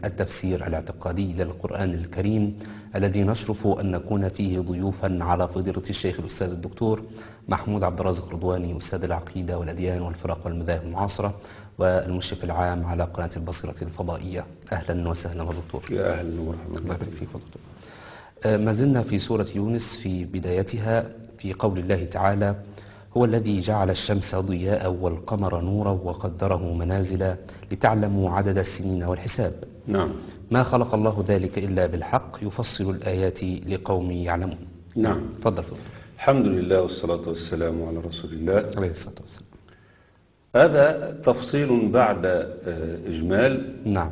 التفسير الاعتقادي للقرآن الكريم الذي نشرف أن نكون فيه ضيوفا على فضيلة الشيخ الأستاذ الدكتور محمود عبد الرازق رضواني أستاذ العقيدة والأديان والفرق والمذاهب المعاصرة والمشرف العام على قناة البصيرة الفضائية أهلا وسهلا دكتور يا أهلا ومرحبا الله يبارك فيك يا دكتور آه، ما زلنا في سورة يونس في بدايتها في قول الله تعالى هو الذي جعل الشمس ضياء والقمر نورا وقدره منازل لتعلموا عدد السنين والحساب نعم ما خلق الله ذلك إلا بالحق يفصل الآيات لقوم يعلمون نعم تفضل فضل الحمد لله والصلاة والسلام على رسول الله عليه الصلاة والسلام هذا تفصيل بعد آه، إجمال نعم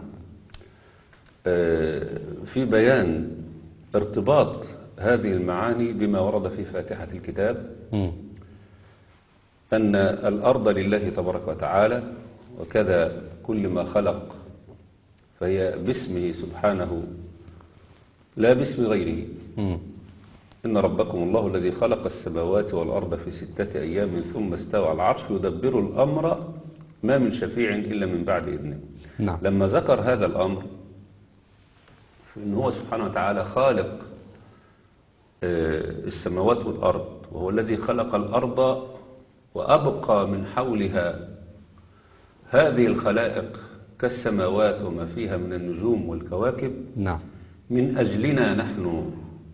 آه، في بيان ارتباط هذه المعاني بما ورد في فاتحة الكتاب مم. أن الأرض لله تبارك وتعالى وكذا كل ما خلق فهي باسمه سبحانه لا باسم غيره مم. إن ربكم الله الذي خلق السماوات والأرض في ستة أيام ثم استوى على العرش يدبر الأمر ما من شفيع إلا من بعد إذنه نعم لما ذكر هذا الأمر فإن هو سبحانه وتعالى خالق آه، السماوات والأرض وهو الذي خلق الأرض وأبقى من حولها هذه الخلائق كالسماوات وما فيها من النجوم والكواكب نعم من أجلنا نحن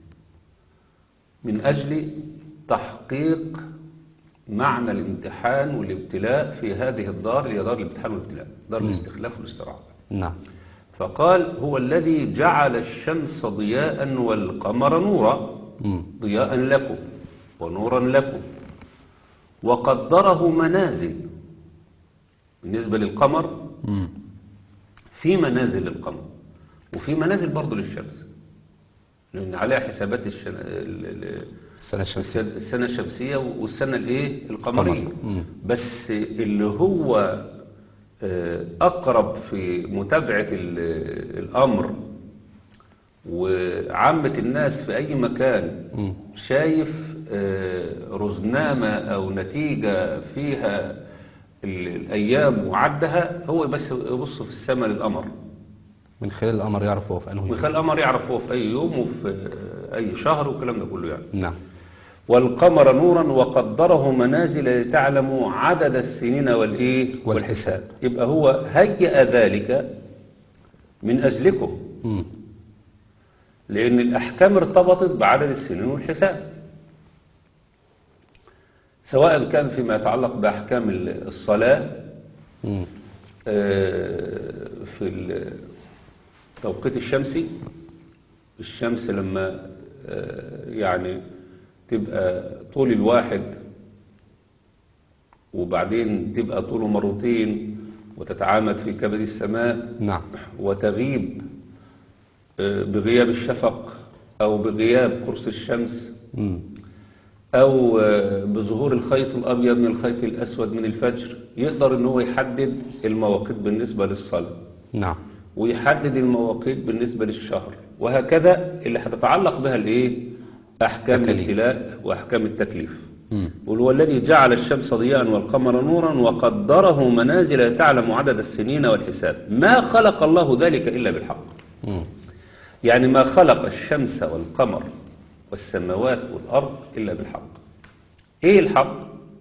من أجل تحقيق معنى الامتحان والابتلاء في هذه الدار اللي هي دار الامتحان والابتلاء دار الاستخلاف والاستراحة نعم فقال هو الذي جعل الشمس ضياء والقمر نورا مم. ضياء لكم ونورا لكم وقدره منازل بالنسبة للقمر مم. في منازل للقمر وفي منازل برضه للشمس لأن عليها حسابات الشن... ال- ال- السنة الشمسية السنة السنة الشمسية والسنة الايه القمرية قمر. مم. بس اللي هو آه، أقرب في متابعة ال- الأمر وعامة الناس في أي مكان مم. شايف آه، رزنامة أو نتيجة فيها ال- الأيام وعدها هو بس يبص في السماء للقمر من خلال الأمر يعرف هو في أنه من يوم. خلال القمر يعرف هو في أي يوم وفي آه، أي شهر والكلام ده كله يعني نعم والقمر نورا وقدره منازل لتعلموا عدد السنين والايه والحساب. يبقى هو هيأ ذلك من اجلكم مم. لان الاحكام ارتبطت بعدد السنين والحساب سواء كان فيما يتعلق باحكام الصلاه مم. آه، في التوقيت الشمسي الشمس لما آه، يعني تبقى طول الواحد وبعدين تبقى طوله مرتين وتتعامد في كبد السماء نعم وتغيب آه، بغياب الشفق أو بغياب قرص الشمس مم. أو آه، بظهور الخيط الأبيض من الخيط الأسود من الفجر يقدر إن هو يحدد المواقيت بالنسبة للصلاة نعم ويحدد المواقيت بالنسبة للشهر وهكذا اللي هتتعلق بها الايه احكام تكاليف. الابتلاء واحكام التكليف مم. قل هو الذي جعل الشمس ضياء والقمر نورا وقدره منازل تعلم عدد السنين والحساب ما خلق الله ذلك الا بالحق مم. يعني ما خلق الشمس والقمر والسماوات والارض الا بالحق ايه الحق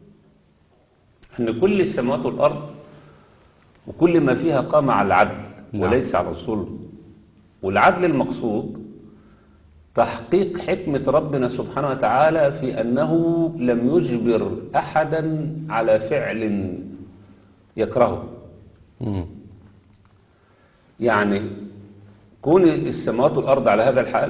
ان كل السماوات والارض وكل ما فيها قام على العدل نعم. وليس على الظلم والعدل المقصود تحقيق حكمة ربنا سبحانه وتعالى في أنه لم يجبر أحدا على فعل يكرهه مم. يعني كون السماوات والأرض على هذا الحال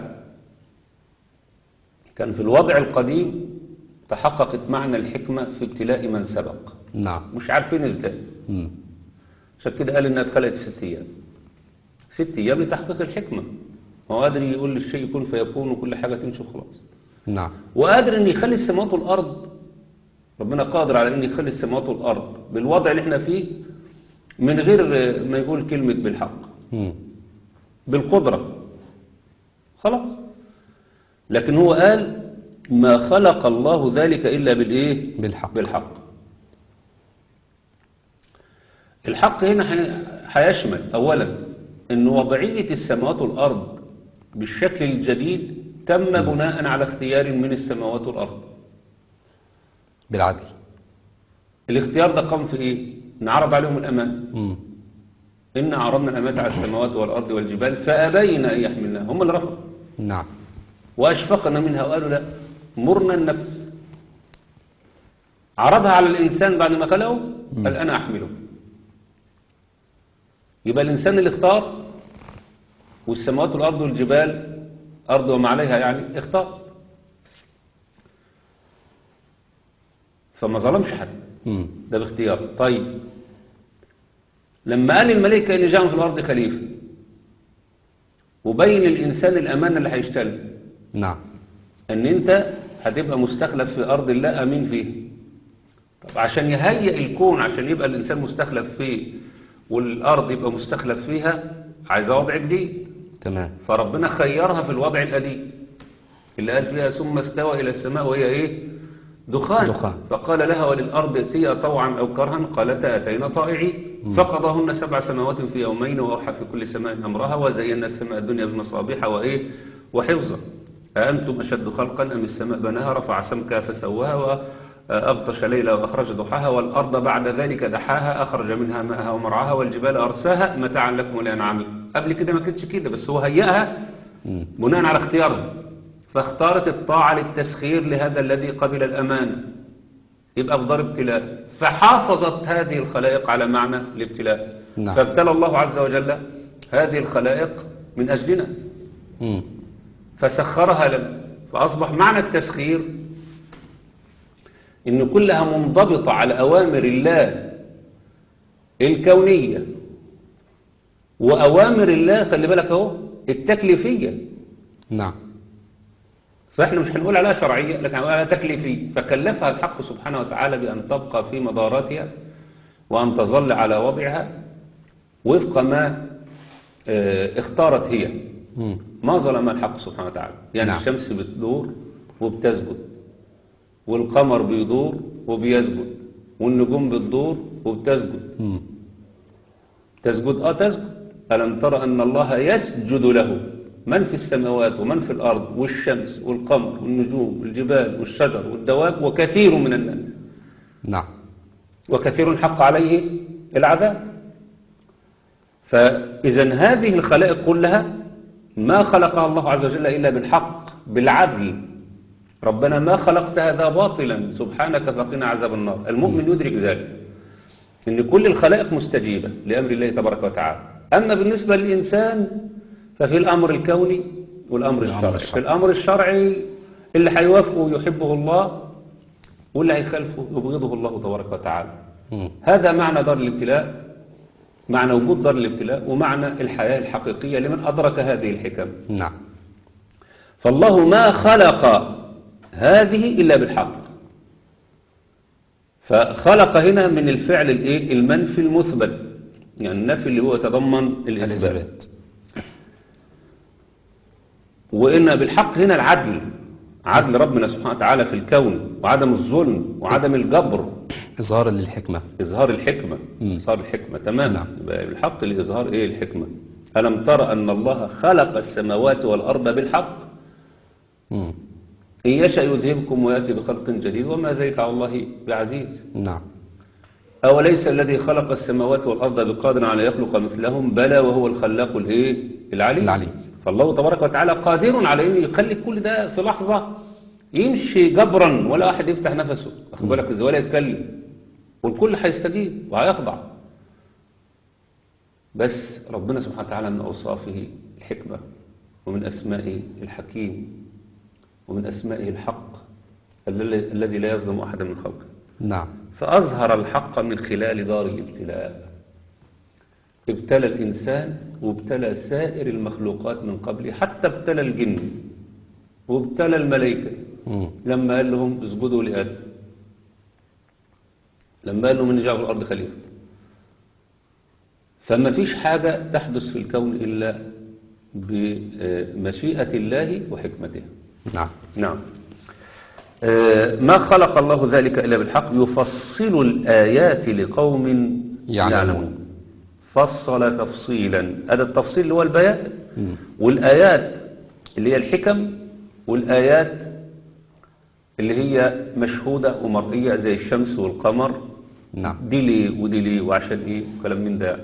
كان في الوضع القديم تحققت معنى الحكمة في ابتلاء من سبق نعم مش عارفين ازاي مم. عشان كده قال انها اتخلقت في ست ايام ست ايام لتحقيق الحكمة هو قادر يقول للشيء يكون فيكون وكل حاجة تمشي وخلاص نعم وقادر ان يخلي السماوات والارض ربنا قادر على ان يخلي السماوات والارض بالوضع اللي احنا فيه من غير ما يقول كلمة بالحق مم. بالقدرة خلاص لكن هو قال ما خلق الله ذلك إلا بالإيه بالحق. بالحق الحق هنا حي- هيشمل أولا ان وضعية السماوات والارض بالشكل الجديد تم بناء على اختيار من السماوات والارض بالعدل الاختيار ده قام في ايه نعرض عليهم الامان مم. إن عرضنا الأمانة على السماوات والأرض والجبال فأبين أن يحملنها هم اللي رفضوا نعم وأشفقنا منها وقالوا لا مرنا النفس عرضها على الإنسان بعد ما خلقه قال أنا أحمله يبقى الإنسان اللي اختار والسماوات والأرض والجبال أرض وما عليها يعني اختار فما ظلمش حد مم. ده باختيار طيب لما قال الملائكة إن جاءهم في الأرض خليفة وبين الإنسان الأمانة اللي هيشتغل نعم ان انت هتبقى مستخلف في ارض الله امين فيه طب عشان يهيئ الكون عشان يبقى الانسان مستخلف فيه والارض يبقى مستخلف فيها عايزه وضع جديد تمام فربنا خيرها في الوضع القديم اللي قال فيها ثم استوى الى السماء وهي ايه دخان, دخان. فقال لها وللارض ائتيا طوعا او كرها قالتا اتينا طائعين فقضاهن سبع سماوات في يومين واوحى في كل سماء امرها وزينا السماء الدنيا بمصابيح وايه وحفظا أأنتم أشد خلقا أم السماء بناها رفع سمكها فسواها وأغطش ليلها وأخرج ضحاها والأرض بعد ذلك دحاها أخرج منها ماءها ومرعاها والجبال أرساها متاعا لكم ولأنعامكم قبل كده ما كانتش كده بس هو هيئها مم. بناء على اختيارها فاختارت الطاعة للتسخير لهذا الذي قبل الأمانة يبقى في دار ابتلاء فحافظت هذه الخلائق على معنى الابتلاء نعم. فابتلى الله عز وجل هذه الخلائق من أجلنا مم. فسخرها لنا فأصبح معنى التسخير إن كلها منضبطة على أوامر الله الكونية وأوامر الله خلي بالك أهو التكليفية نعم فإحنا مش هنقول عليها شرعية لكن هنقول عليها تكليفية فكلفها الحق سبحانه وتعالى بأن تبقى في مداراتها وأن تظل على وضعها وفق ما آه، اختارت هي مم. ما ظلم الحق سبحانه وتعالى يعني نعم. الشمس بتدور وبتسجد والقمر بيدور وبيسجد والنجوم بتدور وبتسجد مم. تسجد اه تسجد ألم ترى أن الله يسجد له من في السماوات ومن في الأرض والشمس والقمر والنجوم والجبال والشجر والدواب وكثير من الناس نعم وكثير حق عليه العذاب فإذا هذه الخلائق كلها ما خلقها الله عز وجل إلا بالحق بالعدل ربنا ما خلقت هذا باطلا سبحانك فقنا عذاب النار المؤمن يدرك ذلك إن كل الخلائق مستجيبة لأمر الله تبارك وتعالى أما بالنسبة للإنسان ففي الأمر الكوني والأمر في الأمر الشرعي الشرعي. في الأمر الشرعي اللي هيوافقه يحبه الله واللي هيخالفه يبغضه الله تبارك وتعالى مم. هذا معنى دار الابتلاء معنى وجود دار الابتلاء ومعنى الحياة الحقيقية لمن أدرك هذه الحكم نعم فالله ما خلق هذه إلا بالحق فخلق هنا من الفعل الايه المنفي المثبت يعني النفي اللي هو يتضمن الإثبات الإثبات وإن بالحق هنا العدل عدل ربنا سبحانه وتعالى في الكون وعدم الظلم وعدم الجبر إظهارا للحكمة إظهار الحكمة مم. إظهار الحكمة تمام نعم. يبقى الحق لإظهار إيه الحكمة ألم ترى أن الله خلق السماوات والأرض بالحق مم. إن يشأ يذهبكم ويأتي بخلق جديد وما ذلك على الله بعزيز نعم أوليس الذي خلق السماوات والأرض بقادر على يخلق مثلهم بلى وهو الخلاق الإيه العليم العليم. فالله تبارك وتعالى قادر على أن يخلي كل ده في لحظة يمشي جبرا ولا واحد يفتح نفسه أخد بالك إزاي ولا يتكلم والكل هيستجيب وهيخضع بس ربنا سبحانه وتعالى من أوصافه الحكمة ومن أسمائه الحكيم ومن أسمائه الحق الذي الذي لا يظلم أحدا من خلقه نعم فأظهر الحق من خلال دار الابتلاء ابتلى الإنسان وابتلى سائر المخلوقات من قبله حتى ابتلى الجن وابتلى الملائكة مم. لما قال لهم اسجدوا لآدم لما قال لهم ان جاء في الأرض خليفة فما فيش حاجة تحدث في الكون إلا بمشيئة الله وحكمته نعم نعم آه، ما خلق الله ذلك إلا بالحق يفصل الآيات لقوم يعلمون. يعلمون فصل تفصيلا هذا التفصيل اللي هو البيان مم. والآيات اللي هي الحكم والآيات اللي هي مشهودة ومرئية زي الشمس والقمر نعم دي ليه ودي ليه وعشان ايه وكلام من ده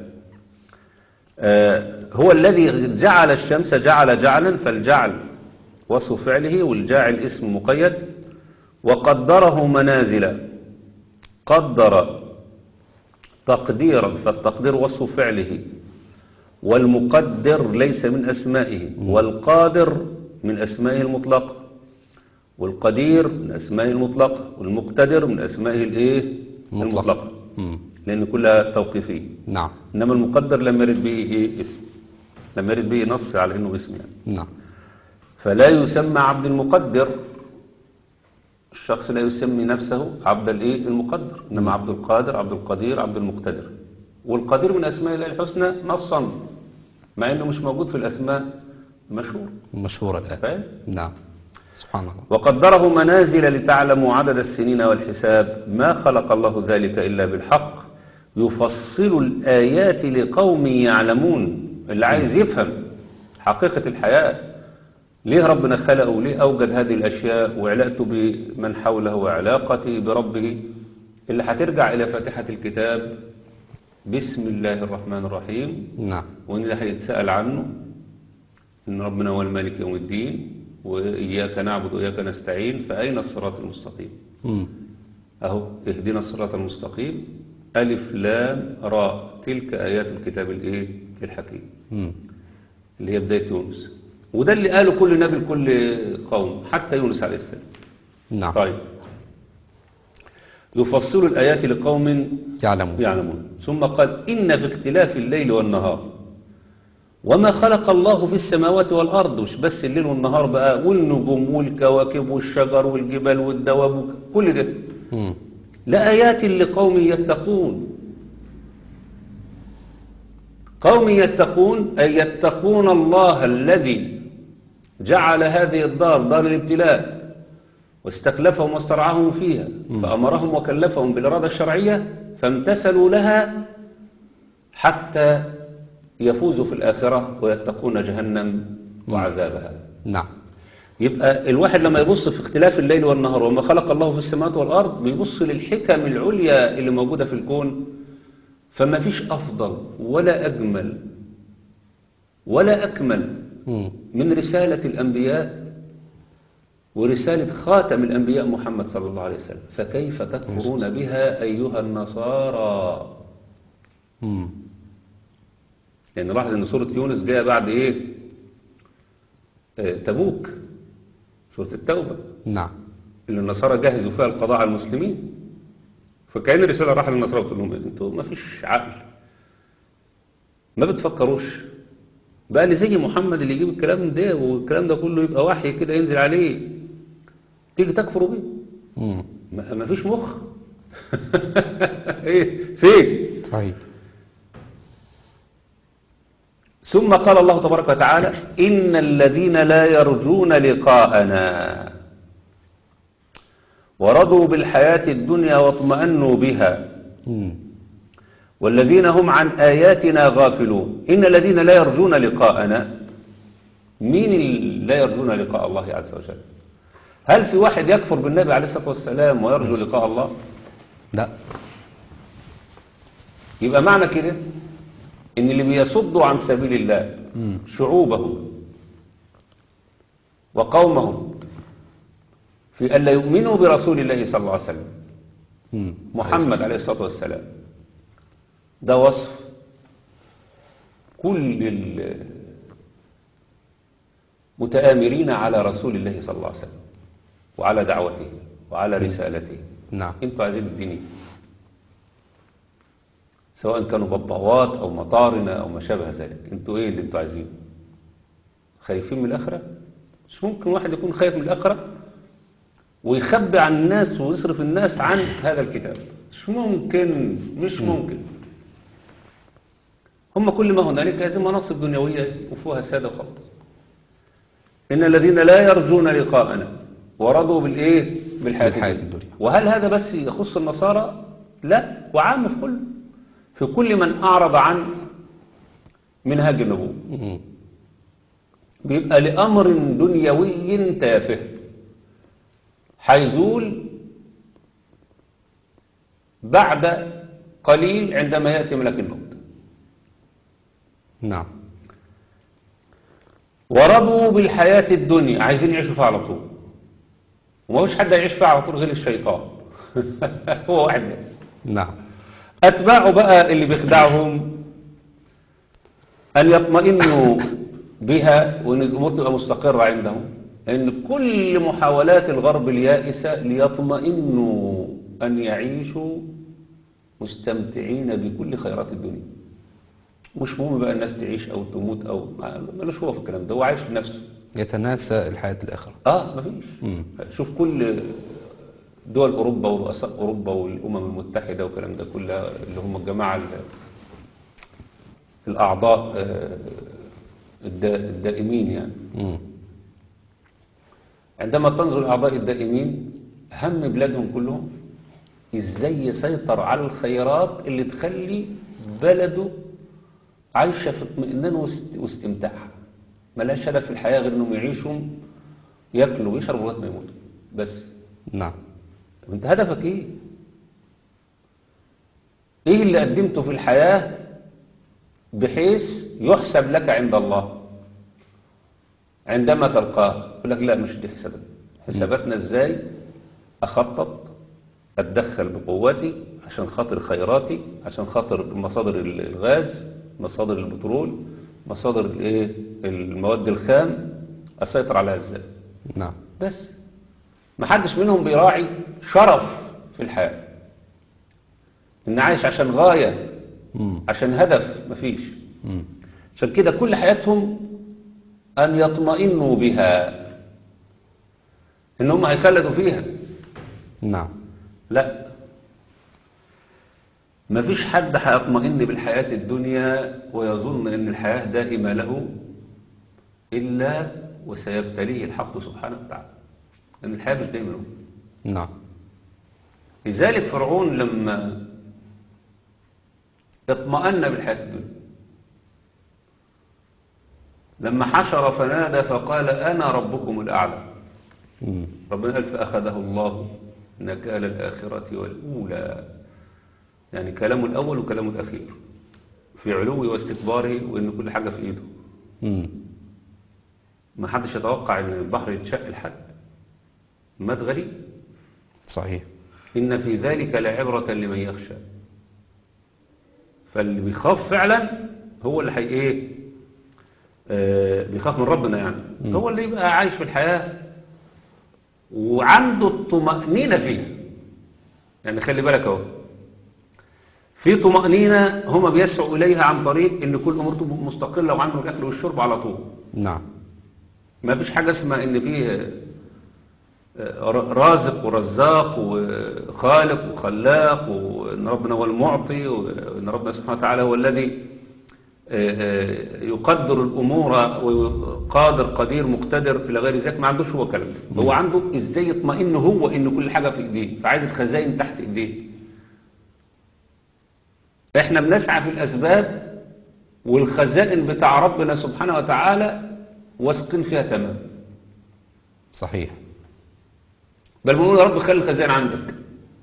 آه هو الذي جعل الشمس جعل جعلا فالجعل وصف فعله والجاعل اسم مقيد وقدره منازل قدر تقديرا فالتقدير وصف فعله والمقدر ليس من أسمائه والقادر من أسمائه المطلقة والقدير من أسمائه المطلقة والمقتدر من أسمائه الإيه مطلق. المطلقة مم. لأن كلها توقيفية نعم إنما المقدر لم يرد به إيه اسم لم يرد به نص على إنه اسم يعني نعم فلا يسمى عبد المقدر الشخص لا يسمي نفسه عبد الايه المقدر انما عبد القادر عبد القدير عبد المقتدر والقدير من اسماء الله الحسنى نصا مع انه مش موجود في الاسماء مشهور مشهورة الآن فاهم نعم سبحان الله وقدره منازل لتعلموا عدد السنين والحساب ما خلق الله ذلك الا بالحق يفصل الايات لقوم يعلمون اللي عايز يفهم حقيقه الحياه ليه ربنا خلقه وليه أوجد هذه الأشياء وعلاقته بمن حوله وعلاقته بربه اللي هترجع إلى فاتحة الكتاب بسم الله الرحمن الرحيم نعم وإن ده هيتسأل عنه إن ربنا هو المالك يوم الدين وإياك نعبد وإياك نستعين فأين الصراط المستقيم مم. أهو اهدنا الصراط المستقيم ألف لام راء تلك آيات الكتاب الإيه الحكيم مم. اللي هي بداية يونس وده اللي قاله كل نبي لكل قوم حتى يونس عليه السلام نعم طيب يفصل الآيات لقوم يعلمون يعلمون ثم قال إن في اختلاف الليل والنهار وما خلق الله في السماوات والأرض مش بس الليل والنهار بقى والنجوم والكواكب والشجر والجبال والدواب كل ده مم. لآيات لقوم يتقون قوم يتقون أي يتقون الله الذي جعل هذه الدار دار الابتلاء واستخلفهم واسترعاهم فيها فأمرهم وكلفهم بالإرادة الشرعية فامتثلوا لها حتى يفوزوا في الآخرة ويتقون جهنم وعذابها نعم يبقى الواحد لما يبص في اختلاف الليل والنهار وما خلق الله في السماوات والأرض بيبص للحكم العليا اللي موجودة في الكون فما فيش أفضل ولا أجمل ولا أكمل مم. من رسالة الأنبياء ورسالة خاتم الأنبياء محمد صلى الله عليه وسلم فكيف تكفرون بها أيها النصارى مم. يعني لاحظ ان سورة يونس جاية بعد ايه آه، تبوك سورة التوبة نعم اللي النصارى جهزوا فيها القضاء على المسلمين فكأن الرسالة راح للنصارى وتقول لهم إيه، انتوا ما فيش عقل ما بتفكروش بقى اللي زي محمد اللي يجيب الكلام ده والكلام ده كله يبقى وحي كده ينزل عليه تيجي تكفروا بيه مم. ما ما فيش مخ ايه فين صحيح ثم قال الله تبارك وتعالى إن الذين لا يرجون لقاءنا ورضوا بالحياة الدنيا واطمأنوا بها مم. والذين هم عن آياتنا غافلون إن الذين لا يرجون لقاءنا مين اللي لا يرجون لقاء الله عز وجل هل في واحد يكفر بالنبي عليه الصلاة والسلام ويرجو لقاء الله لا يبقى معنى كده ان اللي بيصدوا عن سبيل الله مم. شعوبهم وقومهم في أن لا يؤمنوا برسول الله صلى الله عليه وسلم مم. محمد عليه الصلاة والسلام ده وصف كل المتآمرين على رسول الله صلى الله عليه وسلم وعلى دعوته وعلى رسالته نعم انتوا عايزين الدنيا سواء كانوا ببوات او مطارنة او ما شابه ذلك انتوا ايه اللي انتوا عايزينه خايفين من الاخرة مش ممكن واحد يكون خايف من الاخرة ويخبي عن الناس ويصرف الناس عن هذا الكتاب مش ممكن مش ممكن هم كل ما هنالك هذه مناصب دنيوية وفوها سادة خالص إن الذين لا يرجون لقاءنا ورضوا بالإيه بالحياة, بالحياة الدنيا. الدنيا. وهل هذا بس يخص النصارى لا وعام في كل في كل من أعرض عن منهاج النبوة مم. بيبقى لأمر دنيوي تافه هيزول بعد قليل عندما يأتي ملك الموت نعم ورضوا بالحياة الدنيا عايزين يعيشوا فيها على طول وما فيش حد يعيش فيها على طول غير الشيطان هو واحد بس نعم أتباعه بقى اللي بيخدعهم أن يطمئنوا بها وأن الأمور تبقى مستقرة عندهم أن كل محاولات الغرب اليائسة ليطمئنوا أن يعيشوا مستمتعين بكل خيرات الدنيا مش مهم بقى الناس تعيش أو تموت أو ما- ملوش هو في الكلام ده هو عايش لنفسه يتناسى الحياة الآخرة اه مفيش مم. شوف كل دول اوروبا ورؤساء اوروبا والامم المتحده والكلام ده كلها اللي هم الجماعه ال- الاعضاء آه، الدا- الدائمين يعني مم. عندما تنظر الاعضاء الدائمين هم بلادهم كلهم ازاي يسيطر على الخيرات اللي تخلي بلده عايشه في اطمئنان واست- واستمتاع ملهاش هدف في الحياه غير انهم يعيشوا ياكلوا ويشربوا لغايه ما يموتوا بس نعم طب انت هدفك ايه ايه اللي قدمته في الحياة بحيث يحسب لك عند الله عندما تلقاه يقول لك لا مش دي حسابات حساباتنا ازاي اخطط اتدخل بقوتي عشان خاطر خيراتي عشان خاطر مصادر ال- الغاز مصادر البترول مصادر الايه المواد الخام اسيطر عليها ازاي نعم بس ما حدش منهم بيراعي شرف في الحياة ان عايش عشان غاية مم. عشان هدف مفيش مم. عشان كده كل حياتهم ان يطمئنوا بها ان هم هيخلدوا فيها نعم لا مفيش حد هيطمئن بالحياة الدنيا ويظن ان الحياة دائمة له الا وسيبتليه الحق سبحانه وتعالى ان الحياة مش دائمة له نعم لذلك فرعون لما اطمأن بالحياة الدنيا لما حشر فنادى فقال أنا ربكم الأعلى مم. ربنا قال فأخذه الله نكال الآخرة والأولى يعني كلامه الأول وكلامه الأخير في علوه واستكباره وإن كل حاجة في إيده مم. ما حدش يتوقع إن البحر يتشق لحد مات غريب صحيح إن في ذلك لعبرة لمن يخشى فاللي بيخاف فعلا هو اللي حي ايه آه بيخاف من ربنا يعني مم. هو اللي يبقى عايش في الحياة وعنده الطمأنينة فيها يعني خلي بالك اهو في طمأنينة هما بيسعوا إليها عن طريق إن كل أمورته مستقلة وعنده الأكل والشرب على طول نعم ما فيش حاجة اسمها ان فيه آه، رازق ورزاق وخالق وخلاق وان ربنا هو المعطي وان ربنا سبحانه وتعالى هو الذي آه، آه، يقدر الامور وقادر قدير مقتدر الى غير ذلك ما عندوش هو كلام ده. هو عنده ازاي يطمئن هو ان كل حاجه في ايديه فعايز الخزائن تحت ايديه احنا بنسعى في الاسباب والخزائن بتاع ربنا سبحانه وتعالى واثقين فيها تمام صحيح بل بنقول يا رب خلي الخزائن عندك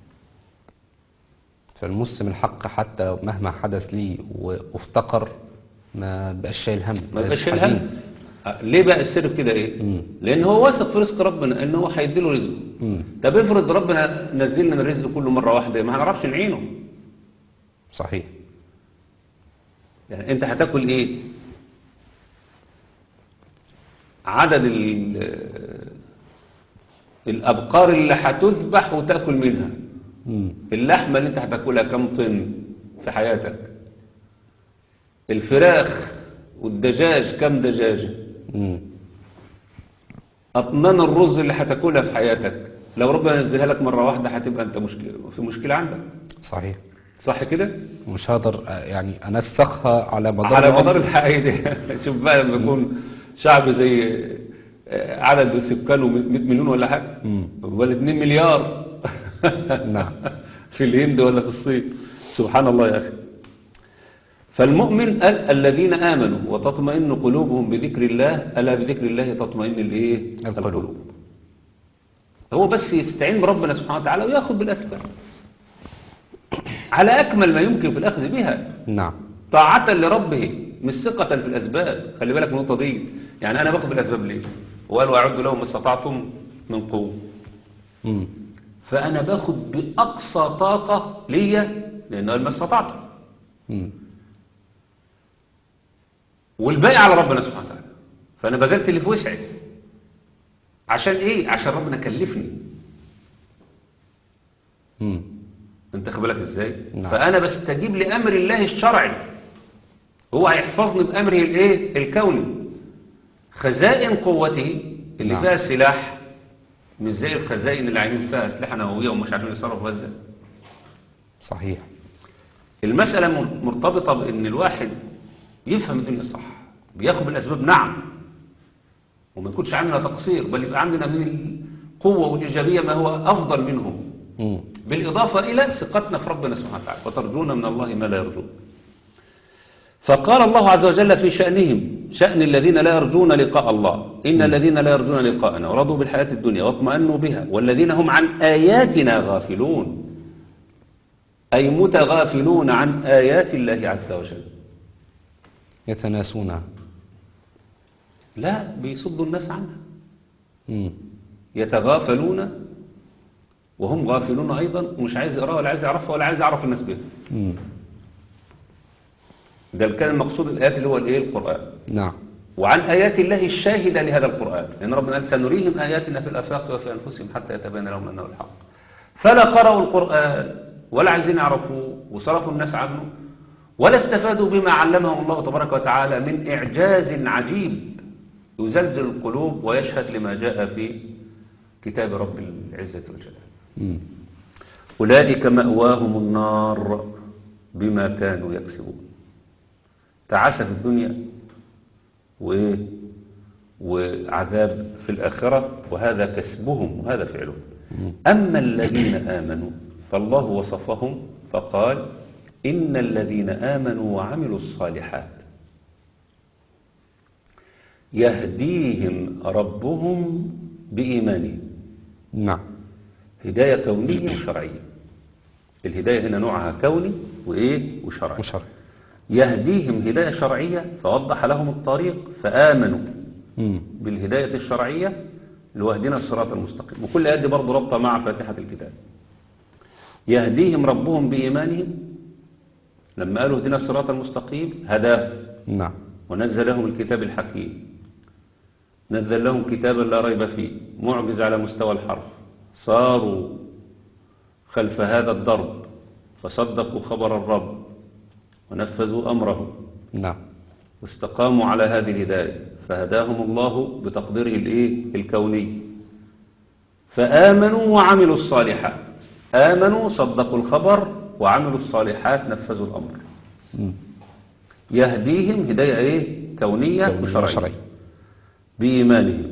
فالمسلم الحق حتى مهما حدث لي و- وافتقر ما بقاش شايل هم ما بقاش يبقاش شايل حزين. هم آه، ليه بقى السر في كده ايه مم. لان هو واثق في رزق ربنا ان هو هيديله رزقه مم. طب افرض ربنا نزل لنا الرزق كله مره واحده ما هنعرفش نعينه صحيح يعني انت هتاكل ايه عدد ال- الابقار اللي هتذبح وتاكل منها مم. اللحمه اللي انت هتاكلها كم طن في حياتك الفراخ والدجاج كم دجاجه مم. أطنان الرز اللي هتاكلها في حياتك لو ربنا نزلها لك مرة واحدة هتبقى أنت مشكلة في مشكلة عندك صحيح صح كده؟ مش هقدر آه، يعني انسخها على مدار على العمر. مدار الحياة دي شوف بقى لما يكون شعب زي آه، عدد سكانه 100 مليون ولا حاجة مم. ولا 2 مليار نعم. في الهند ولا في الصين سبحان الله يا أخي فالمؤمن قال الذين آمنوا وتطمئن قلوبهم بذكر الله ألا بذكر الله تطمئن الإيه؟ القلوب. هو بس يستعين بربنا سبحانه وتعالى وياخذ بالأسباب على أكمل ما يمكن في الأخذ بها نعم طاعة لربه مش ثقة في الأسباب خلي بالك من النقطة دي يعني أنا باخد بالأسباب ليه وقال وأعد لهم ما استطعتم من قوة مم. فأنا باخد بأقصى طاقة ليا لأنه قال ما استطعتم مم. والباقي على ربنا سبحانه وتعالى فأنا بذلت اللي في وسعي عشان إيه؟ عشان ربنا كلفني مم. انت خد بالك ازاي نعم. فانا بستجيب لامر الله الشرعي هو هيحفظني بامره الايه الكوني خزائن قوته اللي نعم. فيها سلاح مش زي الخزائن اللي عايزين فيها اسلحه نوويه ومش عارفين يتصرفوا فيها ازاي صحيح المساله مر- مرتبطه بان الواحد يفهم الدنيا صح بياخد بالاسباب نعم وما يكونش عندنا تقصير بل يبقى عندنا من القوه والايجابيه ما هو افضل منهم مم. بالإضافة إلى ثقتنا في ربنا سبحانه وتعالى وترجون من الله ما لا يرجون فقال الله عز وجل في شأنهم شأن الذين لا يرجون لقاء الله إن الذين لا يرجون لقاءنا ورضوا بالحياة الدنيا واطمأنوا بها والذين هم عن آياتنا غافلون أي متغافلون عن آيات الله عز وجل يتناسونها لا بيصدوا الناس عنها مم. يتغافلون وهم غافلون أيضا ومش عايز يقرأها ولا عايز يعرفها ولا عايز يعرف الناس بها مم. ده كان المقصود الآيات اللي هو الإيه القرآن نعم وعن آيات الله الشاهدة لهذا القرآن لأن ربنا قال سنريهم آياتنا في الآفاق وفي أنفسهم حتى يتبين لهم أنه الحق فلا قرأوا القرآن ولا عايزين يعرفوه وصرفوا الناس عنه ولا استفادوا بما علمهم الله تبارك وتعالى من إعجاز عجيب يزلزل القلوب ويشهد لما جاء في كتاب رب العزة والجلال مم. أولئك مأواهم النار بما كانوا يكسبون تعاسة في الدنيا وإيه وعذاب في الآخرة وهذا كسبهم وهذا فعلهم أما الذين آمنوا فالله وصفهم فقال إن الذين آمنوا وعملوا الصالحات يهديهم ربهم بإيمانهم نعم هداية كونية وشرعية الهداية هنا نوعها كوني وإيه وشرعي وشرع يهديهم هداية شرعية فوضح لهم الطريق فآمنوا مم. بالهداية الشرعية اللي هو اهدنا الصراط المستقيم وكل آية دي برضه رابطة مع فاتحة الكتاب يهديهم ربهم بإيمانهم لما قالوا اهدنا الصراط المستقيم هداهم نعم ونزل لهم الكتاب الحكيم نزل لهم كتابا لا ريب فيه معجز على مستوى الحرف صاروا خلف هذا الضرب فصدقوا خبر الرب ونفذوا أمره نعم واستقاموا على هذه الهداية فهداهم الله بتقديره الايه الكوني فآمنوا وعملوا الصالحات آمنوا صدقوا الخبر وعملوا الصالحات نفذوا الأمر مم. يهديهم هداية ايه كونية كونية وشرعية وشرعية. بإيمانهم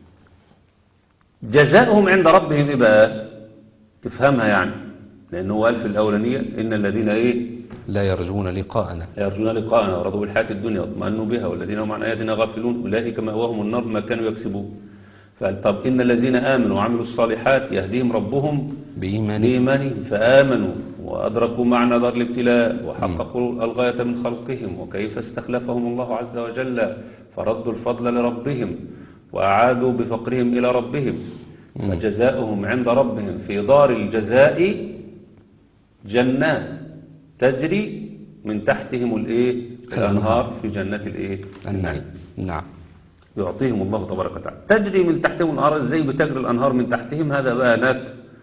جزاؤهم عند ربهم إيه بقى تفهمها يعني لأنه قال في الأولانية إن الذين إيه لا يرجون لقاءنا يرجون لقاءنا ورضوا بالحياة الدنيا واطمأنوا بها والذين هم عن آياتنا غافلون أولئك مأواهم النار ما كانوا يكسبون فقال طب إن الذين آمنوا وعملوا الصالحات يهديهم ربهم بإيمان بإيمانهم فآمنوا وأدركوا معنى دار الابتلاء وحققوا الغاية من خلقهم وكيف استخلفهم الله عز وجل فردوا الفضل لربهم وأعادوا بفقرهم إلى ربهم فجزاؤهم عند ربهم في دار الجزاء جنات تجري من تحتهم الايه الانهار في جنات الايه النعيم نعم يعطيهم الله تبارك وتعالى تجري من تحتهم الانهار ازاي بتجري الانهار من تحتهم هذا بقى هناك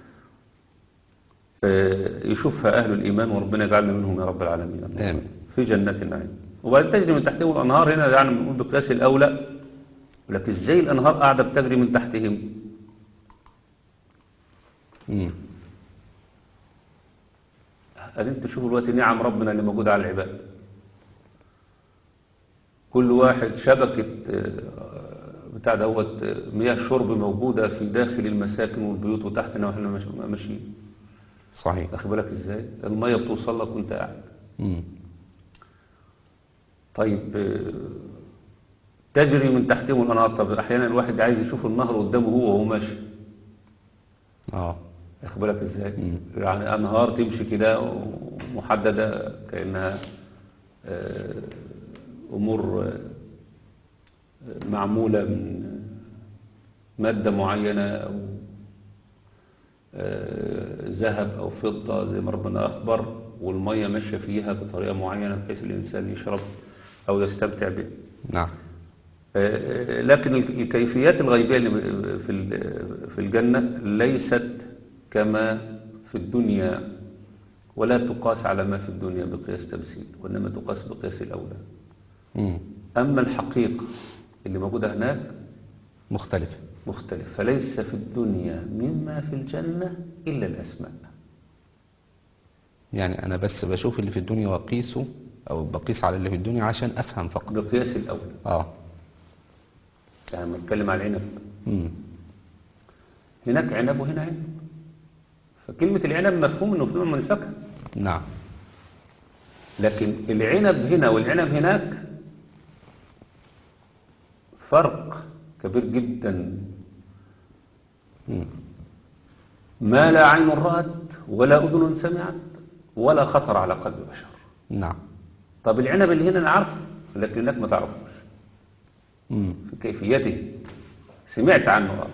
آه، يشوفها اهل الايمان وربنا يجعلنا منهم يا رب العالمين آمين في جنات النعيم وبعدين تجري من تحتهم الانهار هنا يعني بنقول بقياس الاولى لكن ازاي الانهار قاعده بتجري من تحتهم مم. قال انت شوفوا دلوقتي نعم ربنا اللي موجوده على العباد كل واحد شبكة آه، بتاع دوت آه، مياه شرب موجودة في داخل المساكن والبيوت وتحتنا واحنا ماش- ماشيين صحيح واخد بالك ازاي المية بتوصل لك وانت قاعد مم. طيب آه، تجري من تحتهم الأنهار طب أحيانا الواحد عايز يشوف النهر قدامه هو وهو ماشي اه واخد بالك ازاي يعني انهار تمشي كده محدده كانها آه، امور آه، معموله من ماده معينه او آه، ذهب او فضه زي ما ربنا اخبر والميه ماشيه فيها بطريقه معينه بحيث الانسان يشرب او يستمتع بها نعم آه، لكن الكيفيات الغيبية اللي في ال- في الجنة ليست كما في الدنيا ولا تقاس على ما في الدنيا بقياس تمثيل وإنما تقاس بقياس الأولى مم. أما الحقيقة اللي موجودة هناك مختلف مختلف فليس في الدنيا مما في الجنة إلا الأسماء يعني انا بس بشوف اللي في الدنيا واقيسه او بقيس على اللي في الدنيا عشان افهم فقط بقياس الأولى اه يعني لما نتكلم على العنب مم. هناك عنب وهنا عنب فكلمة العنب مفهوم انه في نوع من الفاكهة نعم لكن العنب هنا والعنب هناك فرق كبير جدا مم. ما لا عين رأت ولا أذن سمعت ولا خطر على قلب بشر نعم طب العنب اللي هنا أنا عارفه لكن هناك ما تعرفوش مم. في كيفيته سمعت عنه آه.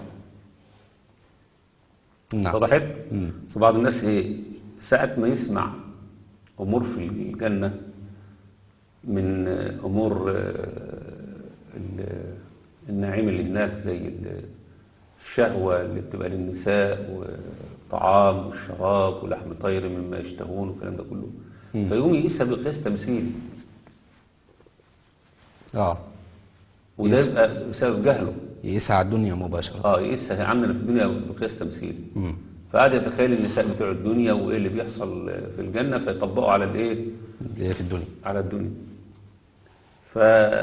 نعم وضحت؟ مم. بس بعض الناس ايه ساعة ما يسمع أمور في الجنة من آه، أمور آه، ال- النعيم اللي هناك زي ال- الشهوة اللي بتبقى للنساء والطعام والشراب ولحم طير مما يشتهون والكلام ده كله مم. فيقوم يقيسها بقياس تمثيلي اه وده يس- يبقى بسبب جهله يقيسها على الدنيا مباشرة اه يقيسها عندنا في الدنيا بقياس تمثيلي مم. فقعد يتخيل النساء بتوع الدنيا وايه اللي بيحصل في الجنة فيطبقوا على الايه اللي هي في الدنيا على الدنيا ف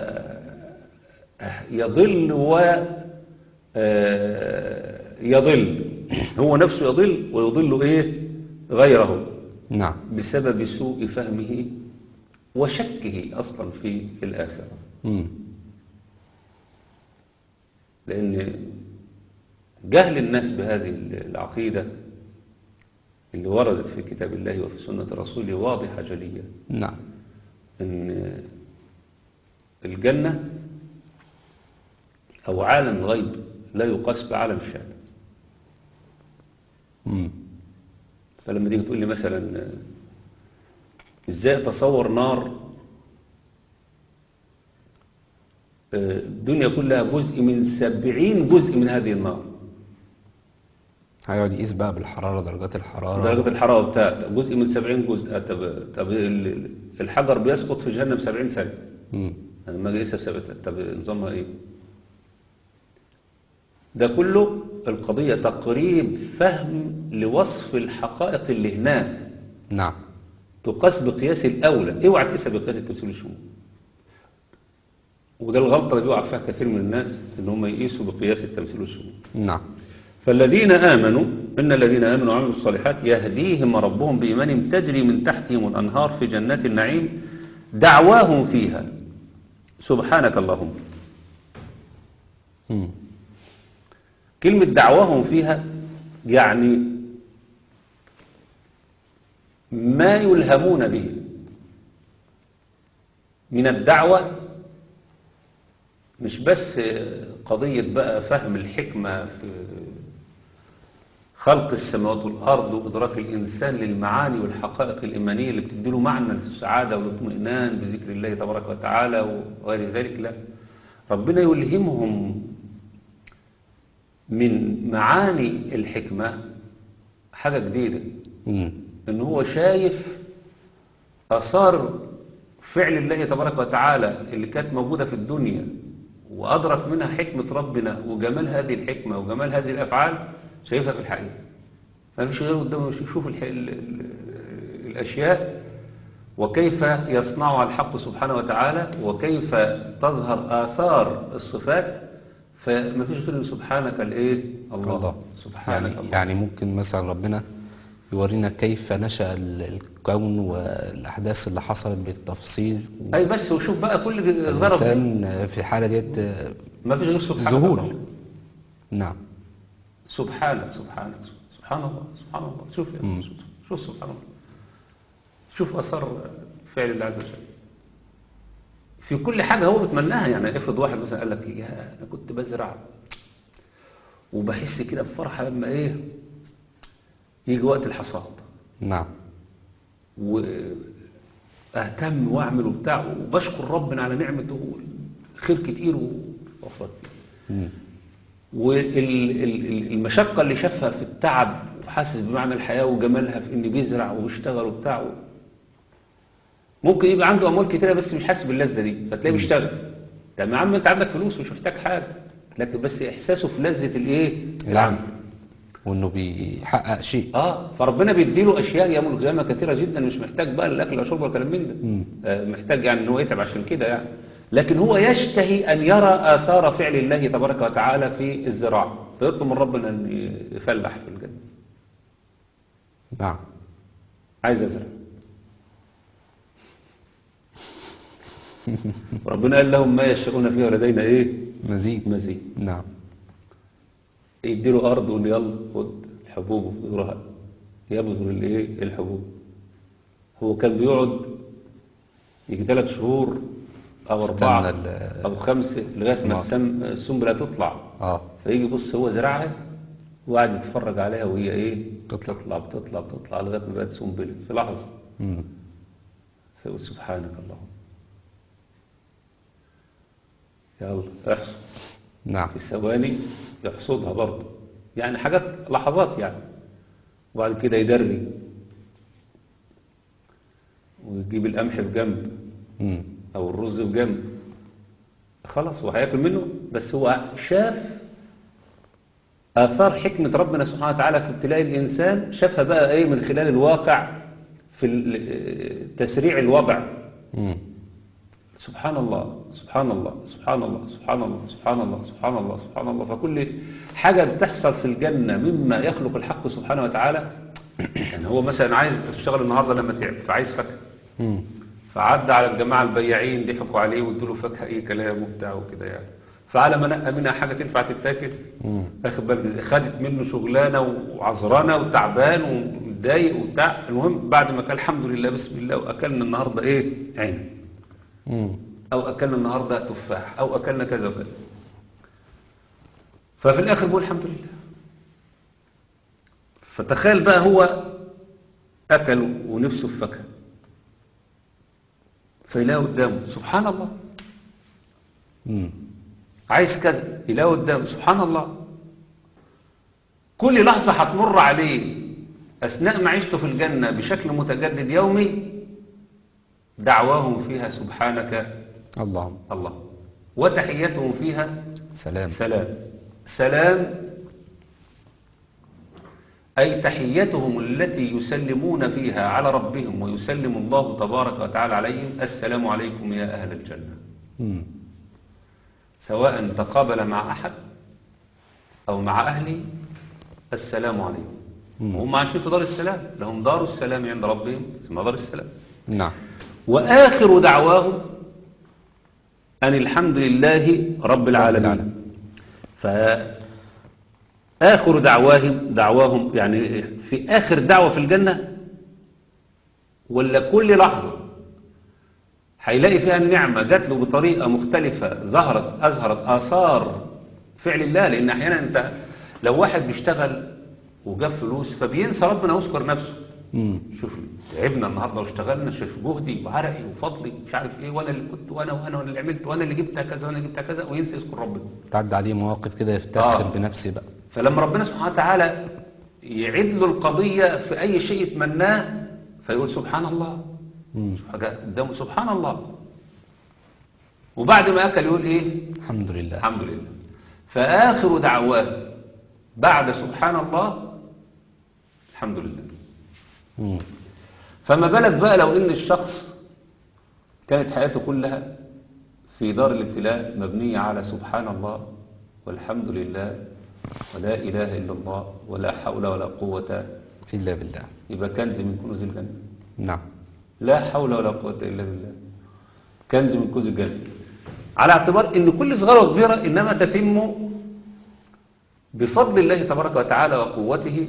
يضل و آه، يضل هو نفسه يضل ويضل ايه غيره نعم بسبب سوء فهمه وشكه اصلا في الاخره مم. لان جهل الناس بهذه العقيده اللي وردت في كتاب الله وفي سنه رسوله واضحه جليه نعم ان الجنة او عالم الغيب لا يقاس بعالم الشهادة مم. فلما تيجي تقول لي مثلا آه، ازاي اتصور نار آه، الدنيا كلها جزء من سبعين جزء من هذه النار هيقعد يقيس بقى بالحرارة درجات الحرارة درجة الحرارة بتاعت جزء من سبعين جزء آه، طب, طب ال- الحجر بيسقط في جهنم سبعين سنة مم. أنا لما اقيسها بسبب طب نظامها ايه ده كله القضية تقريب فهم لوصف الحقائق اللي هناك نعم تقاس بقياس الأولى اوعى تقيسها بقياس التمثيل الشمول وده الغلطة اللي بيقع فيها كثير من الناس ان هم يقيسوا بقياس التمثيل الشمول نعم فالذين آمنوا إن الذين آمنوا وعملوا الصالحات يهديهم ربهم بإيمانهم تجري من تحتهم الأنهار في جنات النعيم دعواهم فيها سبحانك اللهم مم. كلمة دعواهم فيها يعني ما يلهمون به من الدعوة مش بس قضية بقى فهم الحكمة في خلق السماوات والأرض وإدراك الإنسان للمعاني والحقائق الإيمانية اللي بتديله معنى السعادة والاطمئنان بذكر الله تبارك وتعالى وغير ذلك لا ربنا يلهمهم من معاني الحكمة حاجة جديدة مم. ان هو شايف اثار فعل الله تبارك وتعالى اللي كانت موجودة في الدنيا وادرك منها حكمة ربنا وجمال هذه الحكمة وجمال هذه الافعال شايفها في الحقيقة ما فيش غير قدامه يشوف الح... ال... ال... الاشياء وكيف يصنعها الحق سبحانه وتعالى وكيف تظهر آثار الصفات فما فيش غير سبحانك الايه الله, الله سبحانك يعني الله يعني ممكن مثلا ربنا يورينا كيف نشأ ال- الكون والأحداث اللي حصلت بالتفصيل اي بس وشوف بقى كل ضرب الإنسان في الحالة ديت ما فيش غير سبحانك ذهول اللهم. نعم سبحانك سبحانك سبحان الله سبحان الله شوف يا شوف- شوف سبحان الله شوف اثر فعل الله عز وجل في كل حاجه هو بيتمناها يعني افرض واحد مثلا قال لك يا انا كنت بزرع وبحس كده بفرحه لما ايه يجي وقت الحصاد نعم واهتم واعمل وبتاع وبشكر ربنا على نعمته خير كتير ووفرات كتير مم. والمشقة اللي شافها في التعب وحاسس بمعنى الحياة وجمالها في إن بيزرع وبيشتغل وبتاع ممكن يبقى عنده أموال كتيرة بس مش حاسس باللذة دي فتلاقيه بيشتغل طب يا عم أنت عندك فلوس مش محتاج حاجة لكن بس إحساسه في لذة الإيه؟ العمل وإنه بيحقق شيء اه فربنا بيديله اشياء يوم القيامه كثيره جدا مش محتاج بقى الاكل والشرب والكلام من ده مم. آه محتاج يعني ان هو يتعب عشان كده يعني لكن هو يشتهي ان يرى اثار فعل الله تبارك وتعالى في الزراعه فيطلب من ربنا ان يفلح في الجنه نعم عايز ازرع ربنا قال لهم ما يشاءون فيها ولدينا ايه مزيد مزيد نعم يديله ارض ويقول له يلا خد الحبوب وبذورها يبذر الايه الحبوب هو كان بيقعد يجي ثلاث شهور او استنى اربعه ال- او خمسه لغايه ما الثمار. السم السنبله تطلع اه فيجي يبص هو زرعها وقاعد يتفرج عليها وهي ايه تطلع. تطلع بتطلع بتطلع لغايه ما بقت سنبله في لحظه مم. فيقول سبحانك اللهم يلا احصد نعم في ثواني يحصدها برضه يعني حاجات لحظات يعني وبعد كده يدري ويجيب القمح في جنب مم. او الرز في جنب خلاص هو هياكل منه بس هو شاف اثار حكمه ربنا سبحانه وتعالى في ابتلاء الانسان شافها بقى ايه من خلال الواقع في ال- تسريع الوضع مم. سبحان الله سبحان الله سبحان الله سبحان الله سبحان الله سبحان الله سبحان الله فكل حاجة بتحصل في الجنة مما يخلق الحق سبحانه وتعالى يعني هو مثلا عايز تشتغل النهاردة لما تعب فعايز فاكهة مم. فعدى على الجماعة البياعين ضحكوا عليه وادوا له فاكهة اي كلام وبتاع وكده يعني فعلى ما نقى منها حاجة تنفع تتاكل مم. اخد بالك إزاي؟ خدت منه شغلانة وعذرانة وتعبان ومتضايق وبتاع المهم بعد ما كان الحمد لله بسم الله واكلنا النهارده ايه عين مم. او اكلنا النهارده تفاح او اكلنا كذا وكذا ففي الاخر بقول الحمد لله فتخيل بقى هو اكل ونفسه في فاكهه فيلاقي قدامه سبحان الله مم. عايز كذا يلاقي قدامه سبحان الله كل لحظة هتمر عليه أثناء معيشته في الجنة بشكل متجدد يومي دعواهم فيها سبحانك اللهم الله وتحيتهم فيها سلام سلام سلام أي تحيتهم التي يسلمون فيها على ربهم ويسلم الله تبارك وتعالى عليهم السلام عليكم يا أهل الجنة مم. سواء تقابل مع أحد أو مع أهله السلام عليكم مم. وهم عايشين في دار السلام لهم دار السلام عند ربهم اسمها دار السلام نعم وآخر دعواهم أن الحمد لله رب العالمين العالمين. فآخر دعواهم دعواهم يعني في آخر دعوة في الجنة ولا كل لحظة هيلاقي فيها النعمة جات له بطريقة مختلفة ظهرت أظهرت آثار فعل الله لأن أحيانا أنت لو واحد بيشتغل وجاب فلوس فبينسى ربنا ويذكر نفسه مم. شوف تعبنا النهارده واشتغلنا شوف جهدي وعرقي وفضلي مش عارف ايه وانا اللي كنت وانا وانا اللي عملت وانا اللي جبتها كذا وانا اللي جبتها كذا وينسى يذكر ربنا تعدي عليه مواقف كده يفتخر آه. بنفسه بقى فلما ربنا سبحانه وتعالى يعد له القضيه في اي شيء يتمناه فيقول سبحان الله مم. شوف حاجه قدامه سبحان الله وبعد ما اكل يقول ايه الحمد لله الحمد لله فاخر دعواه بعد سبحان الله الحمد لله مم. فما بالك بقى لو ان الشخص كانت حياته كلها في دار الابتلاء مبنية على سبحان الله والحمد لله ولا إله إلا الله ولا حول ولا قوة إلا بالله يبقى كنز من كنوز الجنة نعم لا حول ولا قوة إلا بالله كنز من كنوز الجنة على اعتبار ان كل صغيرة وكبيرة انما تتم بفضل الله تبارك وتعالى وقوته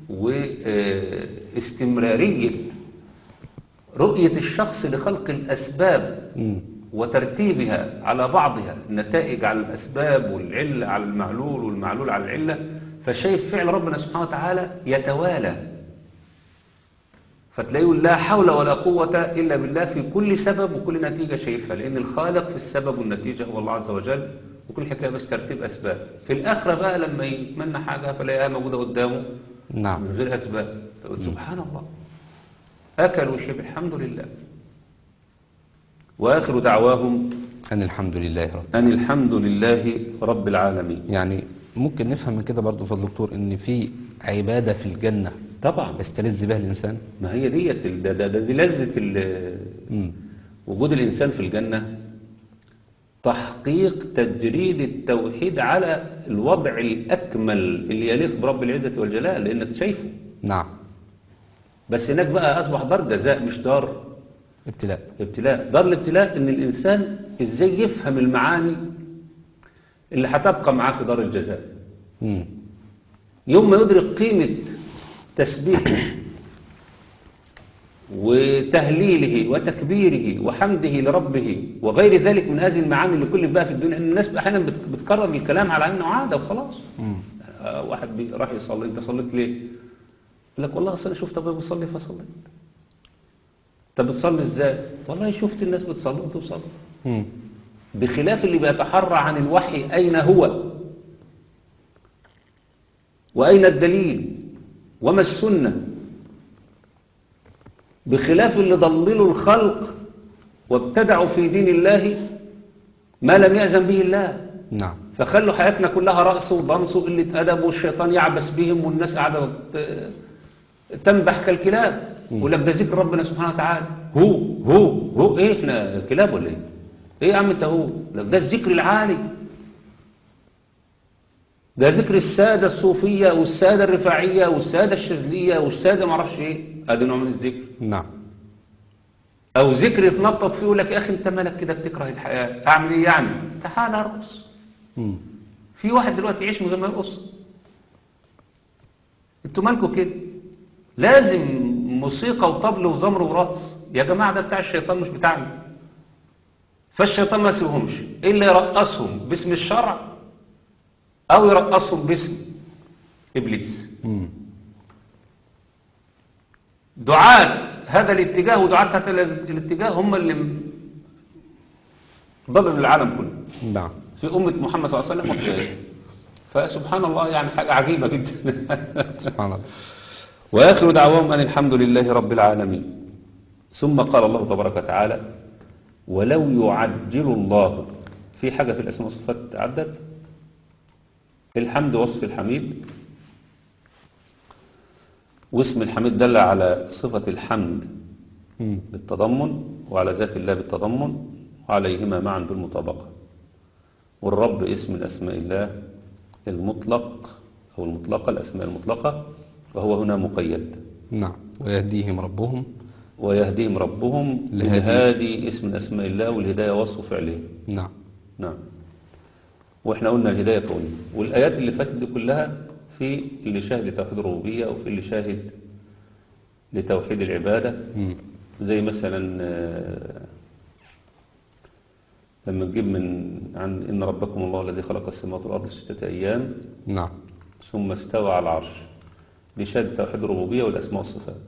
واستمرارية رؤية الشخص لخلق الأسباب مم. وترتيبها على بعضها النتائج على الأسباب والعلة على المعلول والمعلول على العلة فشايف فعل ربنا سبحانه وتعالى يتوالى فتلاقيه يقول لا حول ولا قوة إلا بالله في كل سبب وكل نتيجة شايفها لأن الخالق في السبب والنتيجة هو الله عز وجل وكل حكاية بس ترتيب أسباب في الآخرة بقى لما يتمنى حاجة فلاقيها موجودة قدامه نعم من غير أسباب تقول سبحان الله أكل وشرب الحمد لله وآخر دعواهم أن الحمد لله رب أن الحمد لله رب العالمين يعني ممكن نفهم من كده برضو فضل دكتور ان في عبادة في الجنة طبعا يستلذ بها الإنسان ما هي ديت ال- ده, ده, ده دي لذة ال- مم. وجود الإنسان في الجنة تحقيق تجريد التوحيد على الوضع الأكمل اللي يليق برب العزة والجلال لأنك شايفه نعم بس هناك بقى أصبح دار جزاء مش دار ابتلاء ابتلاء دار الابتلاء ان الانسان ازاي يفهم المعاني اللي هتبقى معاه في دار الجزاء مم. يوم ما يدرك قيمة تسبيحه وتهليله وتكبيره وحمده لربه وغير ذلك من هذه المعاني اللي كل بقى في الدنيا إن الناس احيانا بت- بتكرر الكلام على انه عاده وخلاص مم. آه، واحد بي- راح يصلي انت صليت ليه يقول لك والله اصل انا شفت ابويا بيصلي فصليت طب بتصلي ازاي والله شفت الناس بتصلي وانت بتصلي مم. بخلاف اللي بيتحرى عن الوحي أين هو وأين الدليل وما السنة بخلاف اللي ضللوا الخلق وابتدعوا في دين الله ما لم يأذن به الله نعم فخلوا حياتنا كلها رقص وضمس وقلة أدب والشيطان يعبس بهم والناس قاعدة ت- تنبح كالكلاب ولك ده ذكر ربنا سبحانه وتعالى هو هو هو ايه احنا كلاب ولا ايه ايه يا عم انت هو لك ده الذكر العالي ده ذكر السادة الصوفية والسادة الرفاعية والسادة الشاذلية والسادة معرفش ايه ادي نوع من الذكر نعم او ذكر يتنطط فيه يقول لك يا اخي انت مالك كده بتكره الحياة اعمل ايه يعني تعال ارقص مم. في واحد دلوقتي يعيش من غير ما يرقص انتوا مالكوا كده لازم موسيقى وطبل وزمر ورقص يا جماعه ده بتاع الشيطان مش بتاعنا فالشيطان ما يسيبهمش الا يرقصهم باسم الشرع او يرقصهم باسم ابليس مم. دعاة هذا الاتجاه ودعاة هذا الاتجاه هم اللي ضللوا العالم كله نعم في أمة محمد صلى الله عليه وسلم وفي فسبحان الله يعني حاجة عجيبة جدا سبحان الله وآخر دعواهم أن الحمد لله رب العالمين ثم قال الله تبارك وتعالى ولو يعجل الله في حاجة في الأسماء والصفات تعدد الحمد وصف الحميد واسم الحميد دل على صفة الحمد مم. بالتضمن وعلى ذات الله بالتضمن وعليهما معا بالمطابقة والرب اسم من أسماء الله المطلق أو المطلقة الأسماء المطلقة وهو هنا مقيد نعم ويهديهم ربهم ويهديهم ربهم الهادي. الهادي اسم من أسماء الله والهداية وصف فعله نعم نعم واحنا قلنا الهداية قولية والآيات اللي فاتت دي كلها في اللي شاهد لتوحيد الربوبية وفي اللي شاهد لتوحيد العبادة مم. زي مثلا آه، لما تجيب من عن إن ربكم الله الذي خلق السماوات والأرض في ستة أيام نعم ثم استوى على العرش دي شهادة توحيد الربوبية والأسماء والصفات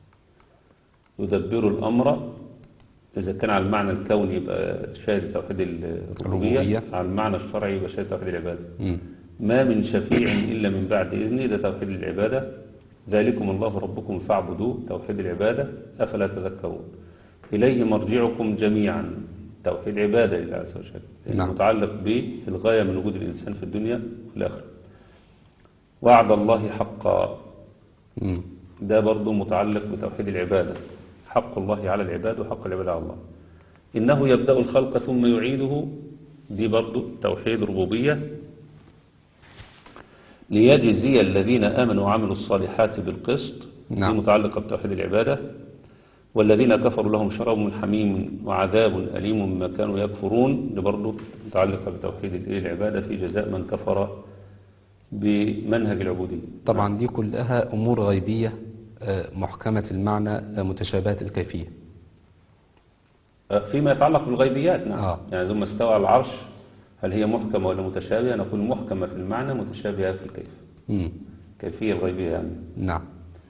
يدبر الأمر إذا كان على المعنى الكوني يبقى شهادة توحيد الربوبية الربوبية. على المعنى الشرعي يبقى شهادة توحيد العبادة مم. ما من شفيع إلا من بعد إذنه ده توحيد العبادة ذلكم الله ربكم فاعبدوه توحيد العبادة أفلا تذكرون إليه مرجعكم جميعا توحيد عبادة لله عز وجل نعم. المتعلق بالغاية من وجود الإنسان في الدنيا والآخرة وعد الله حقا مم. ده برضو متعلق بتوحيد العبادة حق الله على العباد وحق العباد على الله إنه يبدأ الخلق ثم يعيده دي برضو توحيد ربوبية ليجزي الذين آمنوا وعملوا الصالحات بالقسط نعم. دي متعلقة بتوحيد العبادة والذين كفروا لهم شراب من حميم وعذاب أليم بما كانوا يكفرون دي برضه متعلقة بتوحيد الإيه؟ العبادة في جزاء من كفر بمنهج العبودية طبعا دي كلها أمور غيبية آه، محكمة المعنى آه، متشابهة الكيفية آه، فيما يتعلق بالغيبيات نعم آه. يعني ثم استوى على العرش هل هي محكمة ولا متشابهة نقول محكمة في المعنى متشابهة في الكيف مم. كيفية الغيبية يعني نعم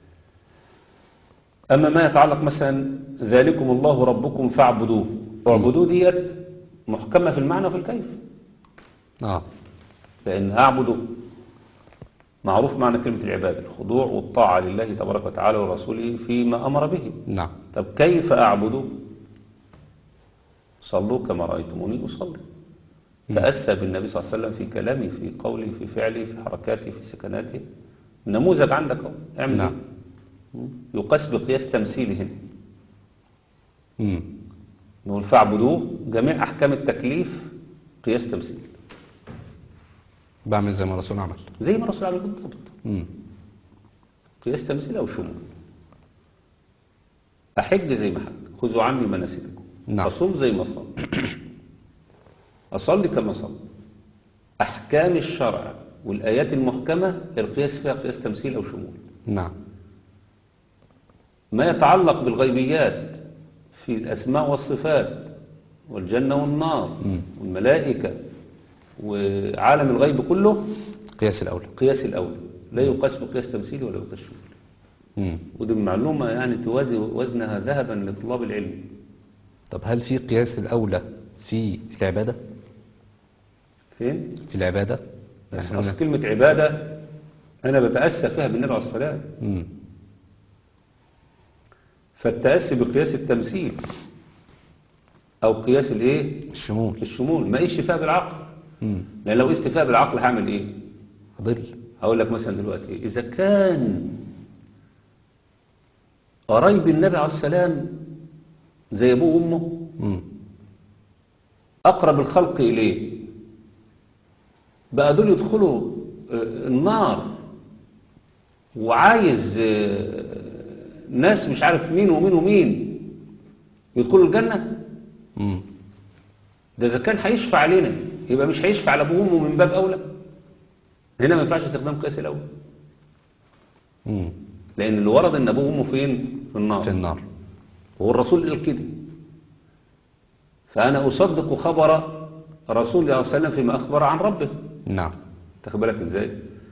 أما ما يتعلق مثلا ذلكم الله ربكم فاعبدوه اعبدوه ديت محكمة في المعنى وفي الكيف آه لأن أعبده معروف معنى كلمة العبادة الخضوع والطاعة لله تبارك وتعالى ورسوله فيما أمر به نعم طب كيف أعبده صلوا كما رأيتموني أصلي تأسى بالنبي صلى الله عليه وسلم في كلامه في قوله في فعله في حركاته في سكناته نموذج عندك اهو اعمل نعم. إيه؟ يقاس بقياس تمثيلهن مم. نقول فاعبدوه جميع أحكام التكليف قياس تمثيل بعمل زي ما الرسول عمل زي ما الرسول عمل بالضبط مم. قياس تمثيل أو شمول أحج زي ما حج خذوا عني مناسككم نعم. أصوم زي ما صام أصلي كما صلي أحكام الشرع والآيات المحكمة القياس فيها قياس تمثيل أو شمول نعم ما يتعلق بالغيبيات في الأسماء والصفات والجنة والنار مم. والملائكة وعالم الغيب كله قياس الأولى قياس الأول لا يقاس بقياس تمثيلي ولا يقاس شمولي مم. ودي معلومة يعني توازي وزنها ذهبا لطلاب العلم طب هل في قياس الأولى في العبادة فين؟ في العبادة بس إحنا أصل قلنا- كلمة عبادة أنا بتأسى فيها بالنبي عليه الصلاة والسلام مم. فالتأسي بقياس التمثيل أو قياس الإيه؟ الشمول الشمول ما إيش فيها بالعقل مم. لأن لو استفاء بالعقل هعمل إيه؟ ضل هقول لك مثلا دلوقتي إذا كان قرايب النبي عليه السلام زي أبوه وأمه مم. أقرب الخلق إليه بقى دول يدخلوا آه، النار وعايز آه، ناس مش عارف مين ومين ومين يدخلوا الجنة مم. ده إذا كان هيشفع علينا يبقى مش هيشفع على أبوه وأمه من باب أولى هنا ما ينفعش استخدام قياس الأول مم. لأن اللي ورد إن أبوه وأمه فين؟ في النار في النار وهو الرسول قال كده فأنا أصدق خبر رسول الله صلى الله عليه وسلم فيما أخبر عن ربه نعم تاخد بالك ازاي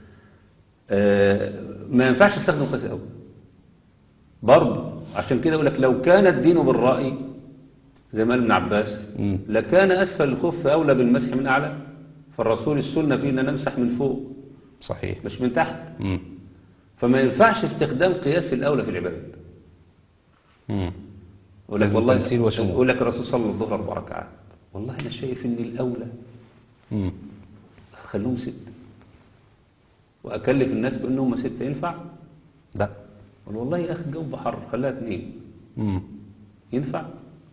آه ما ينفعش استخدم قياس الاول برضه عشان كده يقول لك لو كان الدين بالرأي زي ما قال ابن عباس مم. لكان اسفل الخف اولى بالمسح من اعلى فالرسول السنه فيه ان نمسح من فوق صحيح مش من تحت مم. فما ينفعش استخدام قياس الاولى في العباده مم. يقول لك لازم والله تمثيل وشمول. يقول لك الرسول صلى الظهر اربع ركعات والله انا شايف ان الاولى مم. خلوهم ست واكلف الناس بانهم ستة ينفع لا قال والله يا اخي الجو حر خليها اتنين مم. ينفع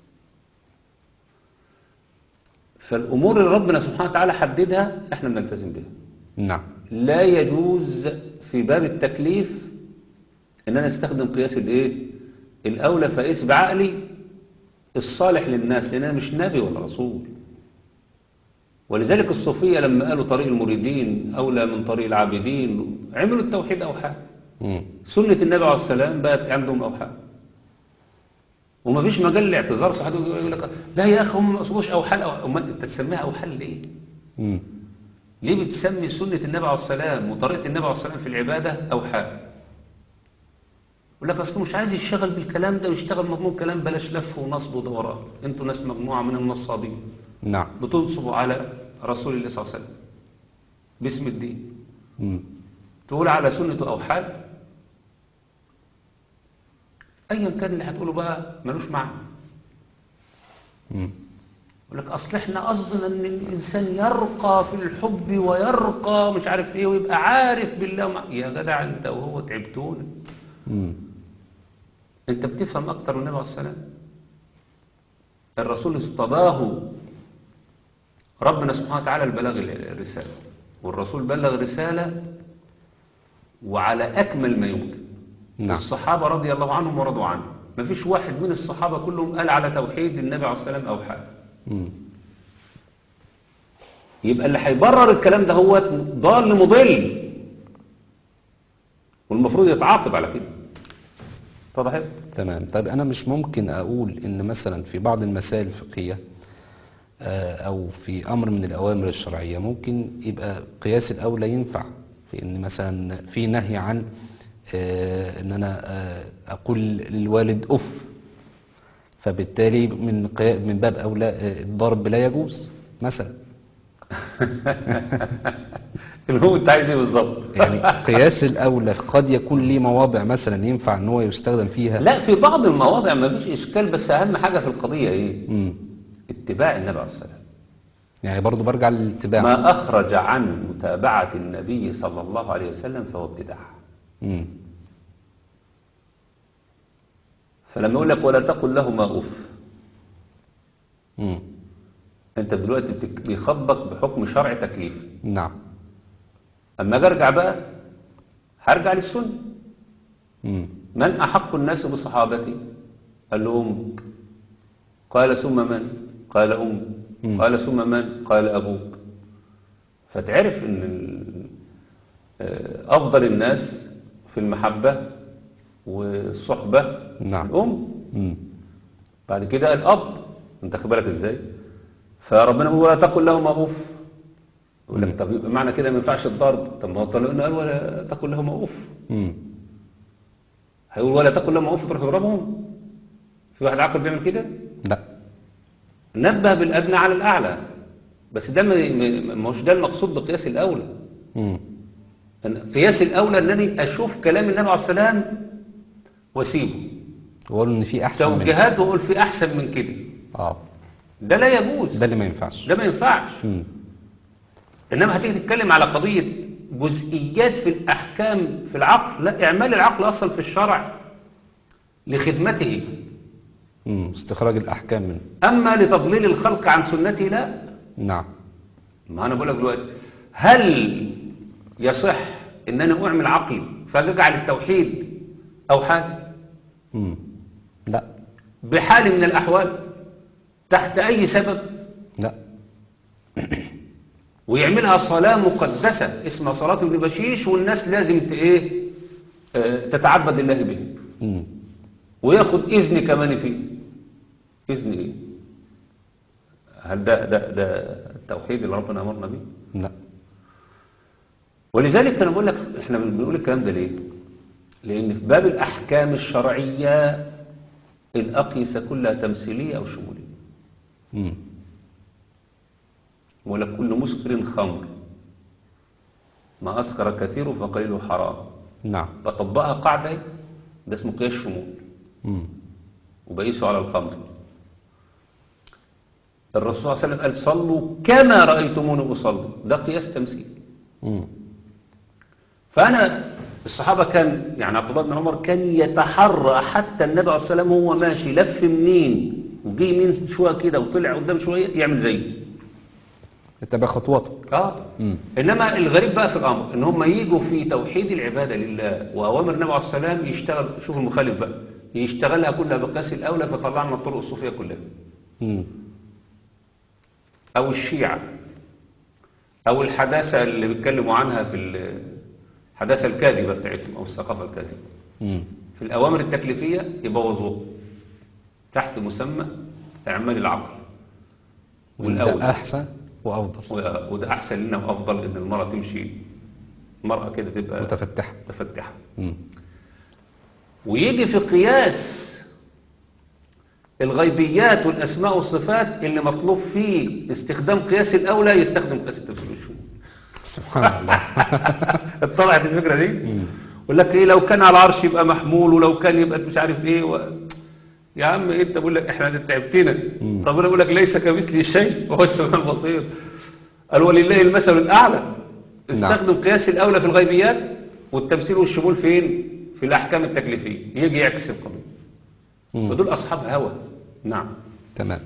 فالامور اللي ربنا سبحانه وتعالى حددها احنا بنلتزم بها نعم لا يجوز في باب التكليف ان انا استخدم قياس الايه الاولى فاقيس بعقلي الصالح للناس لان انا مش نبي ولا رسول ولذلك الصوفيه لما قالوا طريق المريدين اولى من طريق العابدين عملوا التوحيد اوحاد مم. سنة النبي عليه السلام بقت عندهم أوحاد وما فيش مجال لاعتذار صح يقول لك لا يا أخي هم ما أصبوش أوحاد أو أمال أنت تسميها أوحاد ليه؟ مم. ليه بتسمي سنة النبي عليه السلام وطريقة النبي عليه السلام في العبادة أوحاد؟ يقول لك أصله مش عايز يشتغل بالكلام ده ويشتغل مضمون كلام بلاش لف ونصب ودوران أنتوا ناس مجموعة من النصابين نعم بتنصبوا على رسول الله صلى الله عليه وسلم باسم الدين مم. تقول على سنة أوحاد أيا كان اللي هتقوله بقى ملوش معنى مم. يقول لك أصل إحنا قصدنا إن الإنسان يرقى في الحب ويرقى مش عارف إيه ويبقى عارف بالله ومع... يا جدع أنت وهو تعبتونا مم. أنت بتفهم أكتر من النبي عليه السلام الرسول اصطباه ربنا سبحانه وتعالى البلاغ الرسالة والرسول بلغ رسالة وعلى أكمل ما يمكن نعم الصحابة رضي الله عنهم ورضوا عنه ما فيش واحد من الصحابة كلهم قال على توحيد النبي عليه الصلاة والسلام أو حاجة مم. يبقى اللي هيبرر الكلام ده هو ضال مضل والمفروض يتعاقب على كده اتضحت؟ تمام طيب أنا مش ممكن أقول إن مثلا في بعض المسائل الفقهية آه، أو في أمر من الأوامر الشرعية ممكن يبقى قياس الأولى ينفع في إن مثلا في نهي عن آه، إن أنا آه، أقول للوالد أف فبالتالي من قيا- من باب أولى آه، الضرب لا يجوز مثلا اللي هو انت عايز ايه بالظبط يعني قياس الأولى قد يكون ليه مواضع مثلا ينفع إن هو يستخدم فيها لا في بعض المواضع ما فيش اشكال بس اهم حاجة في القضية ايه مم. اتباع النبي عليه الصلاة والسلام يعني برضو برجع للاتباع ما أخرج عن متابعة النبي صلى الله عليه وسلم فهو ابتداع مم. فلما يقول لك ولا تقل لهما أف مم. أنت دلوقتي بتك- بيخاطبك بحكم شرع تكليفي نعم أما أجي أرجع بقى هرجع للسنة مم. من أحق الناس بصحابتي قال له أمك قال ثم من قال أم مم. قال ثم من قال أبوك فتعرف أن ال- آه، أفضل الناس في المحبة والصحبة نعم. الأم مم. بعد كده الأب أنت خد بالك إزاي فربنا يقول ولا تقل لهما أف يقول لك طب يبقى معنى كده ما ينفعش الضرب طب ما هو طلقنا قال ولا تقل لهما أف مم. هيقول ولا تقل لهم اوف تروح تضربهم في واحد عاقل بيعمل كده لا نبه بالادنى على الاعلى بس ده ما- ما ما هوش ده المقصود بقياس الاولى مم. أن قياس الاولى انني اشوف كلام النبي عليه السلام واسيبه وقالوا ان في احسن من توجيهات واقول في احسن من كده اه ده لا يجوز ده اللي ما ينفعش ده ما ينفعش مم. انما هتيجي تتكلم على قضيه جزئيات في الاحكام في العقل لا اعمال العقل اصلا في الشرع لخدمته مم. استخراج الاحكام منه اما لتضليل الخلق عن سنته لا نعم ما انا بقول لك دلوقتي هل يصح ان انا اعمل عقلي فاجعل التوحيد او حاجه مم. لا بحال من الاحوال تحت اي سبب لا ويعملها صلاه مقدسه اسمها صلاه ابن بشيش والناس لازم ت- ايه آه، تتعبد الله به مم. وياخد اذن كمان فيه اذن ايه هل ده ده ده التوحيد اللي ربنا امرنا بيه لا ولذلك انا بقول لك احنا بنقول الكلام ده ليه لان في باب الاحكام الشرعيه الاقيسه كلها تمثيليه او شموليه مم. ولا كل مسكر خمر ما اسكر كثير فقليله حرام نعم بطبقها قاعده إيه؟ ده اسمه قياس شمول مم. وبقيسه على الخمر الرسول صلى الله عليه وسلم قال صلوا كما رايتموني اصلي ده قياس تمثيل مم. فأنا الصحابة كان يعني عبد الله بن عمر كان يتحرى حتى النبي عليه الصلاة والسلام وهو ماشي لف منين وجي يمين شوية كده وطلع قدام شوية يعمل زيه اتبع خطواته اه مم. انما الغريب بقى في الامر ان هم يجوا في توحيد العباده لله واوامر النبي عليه الصلاه والسلام يشتغل شوف المخالف بقى يشتغلها كلها بقياس الاولى فطلعنا الطرق الصوفيه كلها مم. او الشيعه او الحداثه اللي بيتكلموا عنها في ال- الحداثه الكاذبه بتاعتهم او الثقافه الكاذبه مم. في الأوامر التكليفية يبوظوها تحت مسمى إعمال العقل والأول وده احسن وافضل و- وده أحسن لنا وأفضل إن المرأة تمشي المرأة كده تبقى متفتحه متفتحة مم. ويجي في قياس الغيبيات والأسماء والصفات اللي مطلوب فيه استخدام قياس الأولى يستخدم قياس التفسير والشمول سبحان الله اتطلعت الفكرة دي مم. يقول لك ايه لو كان على العرش يبقى محمول ولو كان يبقى مش عارف ايه و... يا عم إيه انت بقول لك احنا تعبتنا مم. ربنا بيقول لك ليس كمثله شيء وهو السميع البصير قال ولله المثل الاعلى استخدم قياس الاولى في الغيبيات والتمثيل والشمول فين في الاحكام التكليفيه يجي يعكس القضيه مم. فدول اصحاب هوى نعم تمام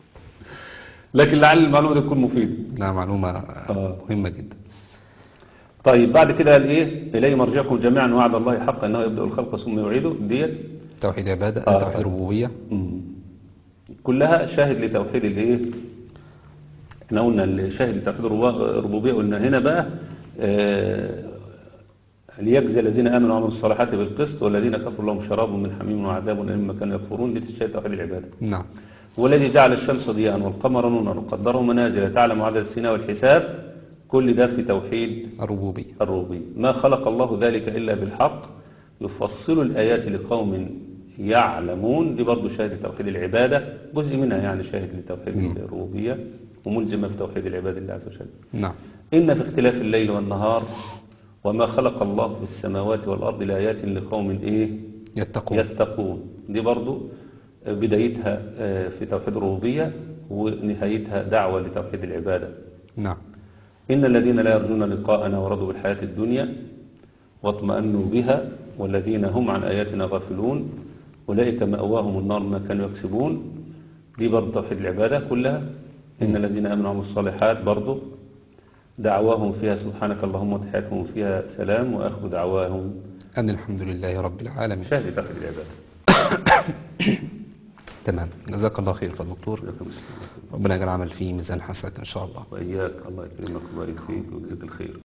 لكن لعل المعلومه دي تكون مفيده نعم معلومة آه. مهمة جدا طيب بعد كده قال ايه اليه مرجعكم جميعا وعد الله حقا انه يبدا الخلق ثم يعيده ديت توحيد عبادة آه. توحيد ربوبية مم. كلها شاهد لتوحيد الايه احنا قلنا الشاهد لتوحيد الربو- الربوبيه قلنا هنا بقى آه، ليجزي الذين امنوا وعملوا الصالحات بالقسط والذين كفروا لهم شراب من حميم وعذاب اليم ما كانوا يكفرون دي شاهد توحيد العباده نعم هو الذي جعل الشمس ضياء والقمر نورا وقدره منازل تعلم عدد السنين والحساب كل ده في توحيد الربوبية الربوبية ما خلق الله ذلك إلا بالحق يفصل الآيات لقوم يعلمون دي برضو شاهد توحيد العبادة جزء منها يعني شاهد لتوحيد الربوبية وملزمة بتوحيد العبادة لله عز وجل نعم إن في اختلاف الليل والنهار وما خلق الله في السماوات والأرض لآيات لقوم إيه يتقون يتقون دي برضو بدايتها آه، في توحيد الربوبية ونهايتها دعوة لتوحيد العبادة نعم إن الذين لا يرجون لقاءنا ورضوا بالحياة الدنيا واطمأنوا بها والذين هم عن آياتنا غافلون أولئك مأواهم النار ما كانوا يكسبون دي برضه توحيد العبادة كلها إن الذين آمنوا وعملوا الصالحات برضه دعواهم فيها سبحانك اللهم وتحياتهم فيها سلام وآخر دعواهم أن الحمد لله رب العالمين شاهد توحيد العبادة تمام جزاك الله خير فضل دكتور جزاكم الله خير. ربنا يجعل العمل فيه ميزان حسنك إن شاء الله وإياك الله يكرمك ويبارك فيك ويجزيك الخير